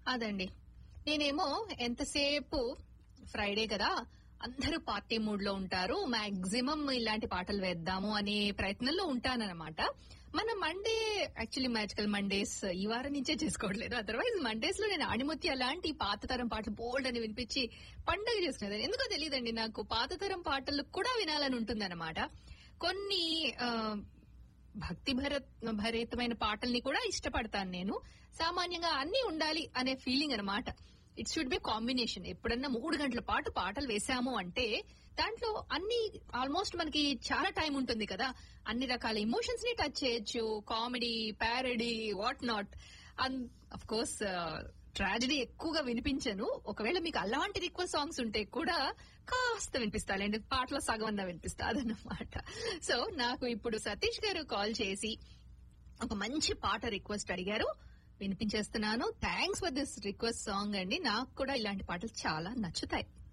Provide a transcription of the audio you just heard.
అదండి నేనేమో ఎంతసేపు ఫ్రైడే కదా అందరూ పార్టీ మూడ్ లో ఉంటారు మాక్సిమం ఇలాంటి పాటలు వేద్దాము అనే ప్రయత్నంలో ఉంటానన్నమాట మన మండే యాక్చువల్లీ మ్యాజికల్ మండేస్ ఈ వారం నుంచే చేసుకోవట్లేదు అదర్వైజ్ మండేస్ లో నేను ఆణిముత్య అలాంటి పాత తరం పాటలు బోల్డ్ అని వినిపించి పండగ చేసుకునేది ఎందుకో తెలియదండి నాకు పాత తరం పాటలు కూడా వినాలని ఉంటుందన్నమాట కొన్ని ఆ, భక్తి భరత్ భరితమైన పాటల్ని కూడా ఇష్టపడతాను నేను సామాన్యంగా అన్ని ఉండాలి అనే ఫీలింగ్ అన్నమాట ఇట్ షుడ్ బి కాంబినేషన్ ఎప్పుడన్నా మూడు గంటల పాటు పాటలు వేసాము అంటే దాంట్లో అన్ని ఆల్మోస్ట్ మనకి చాలా టైం ఉంటుంది కదా అన్ని రకాల ఎమోషన్స్ ని టచ్ చేయొచ్చు comedy parody what not of course tragedy ఎక్కువగా వినిపించను ఒకవేళ మీకు అలాంటి రిక్వెస్ట్ సాంగ్స్ ఉంటే కూడా కాస్త వినిపిస్తానండి పాటలో సగం అన్నా వినిపిస్తా అదన్నమాట సో నాకు ఇప్పుడు సతీష్ గారు కాల్ చేసి ఒక మంచి పాట రిక్వెస్ట్ అడిగారు వినిపించేస్తున్నాను thanks for this request song అండి నాకు కూడా ఇలాంటి పాటలు చాలా నచ్చుతాయి